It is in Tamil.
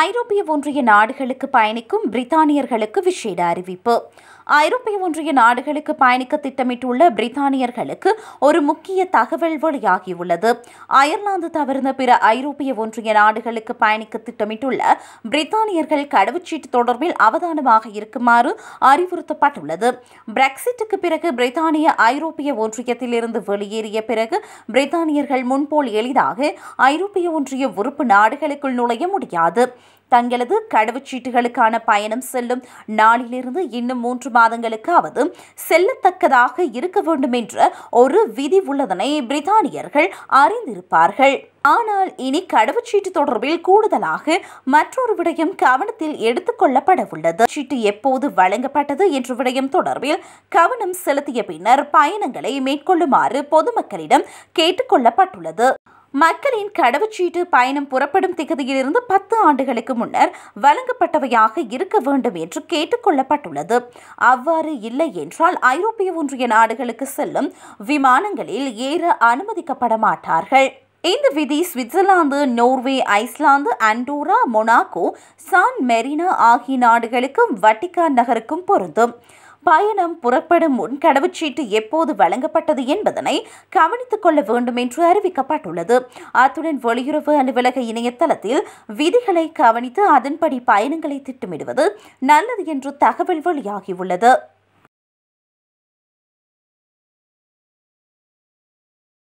ஐரோப்பிய ஒன்றிய நாடுகளுக்கு பயணிக்கும் பிரித்தானியர்களுக்கு விசேட அறிவிப்பு ஐரோப்பிய ஒன்றிய நாடுகளுக்கு பயணிக்க திட்டமிட்டுள்ள பிரித்தானியர்களுக்கு ஒரு முக்கிய தகவல் வெளியாகியுள்ளது அயர்லாந்து தவிர்ந்த பிற ஐரோப்பிய ஒன்றிய நாடுகளுக்கு பயணிக்க திட்டமிட்டுள்ள பிரித்தானியர்கள் கடவுச்சீட்டு தொடர்பில் அவதானமாக இருக்குமாறு அறிவுறுத்தப்பட்டுள்ளது பிரெக்சிட்டுக்கு பிறகு பிரித்தானிய ஐரோப்பிய ஒன்றியத்திலிருந்து வெளியேறிய பிறகு பிரித்தானியர்கள் முன்போல் எளிதாக ஐரோப்பிய ஒன்றிய உறுப்பு நாடுகளுக்குள் நுழைய முடியாது தங்களது கடவுச்சீட்டுகளுக்கான பயணம் செல்லும் நாளிலிருந்து இன்னும் மூன்று மாதங்களுக்காவது செல்லத்தக்கதாக இருக்க வேண்டும் என்ற ஒரு விதி உள்ளதனை பிரித்தானியர்கள் அறிந்திருப்பார்கள் ஆனால் இனி கடவுச்சீட்டு தொடர்பில் கூடுதலாக மற்றொரு விடயம் கவனத்தில் எடுத்துக் கொள்ளப்பட உள்ளது சீட்டு எப்போது வழங்கப்பட்டது என்ற விடயம் தொடர்பில் கவனம் செலுத்திய பின்னர் பயணங்களை மேற்கொள்ளுமாறு பொதுமக்களிடம் கேட்டுக்கொள்ளப்பட்டுள்ளது மக்களின் கடவுச்சீட்டு பயணம் புறப்படும் திகதியிலிருந்து பத்து ஆண்டுகளுக்கு முன்னர் வழங்கப்பட்டவையாக இருக்க வேண்டும் என்று கேட்டுக்கொள்ளப்பட்டுள்ளது அவ்வாறு இல்லை என்றால் ஐரோப்பிய ஒன்றிய நாடுகளுக்கு செல்லும் விமானங்களில் ஏற அனுமதிக்கப்பட மாட்டார்கள் இந்த விதி Switzerland Norway Iceland Andorra Monaco San Marino ஆகிய நாடுகளுக்கும் வட்டிகான் நகருக்கும் பொருந்தும் பயணம் புறப்படும் முன் கடவுச்சீட்டு எப்போது வழங்கப்பட்டது என்பதனை கவனித்துக் கொள்ள வேண்டும் என்று அறிவிக்கப்பட்டுள்ளது அத்துடன் வெளியுறவு அலுவலக இணையதளத்தில் விதிகளை கவனித்து அதன்படி பயணங்களை திட்டமிடுவது நல்லது என்று தகவல் வெளியாகியுள்ளது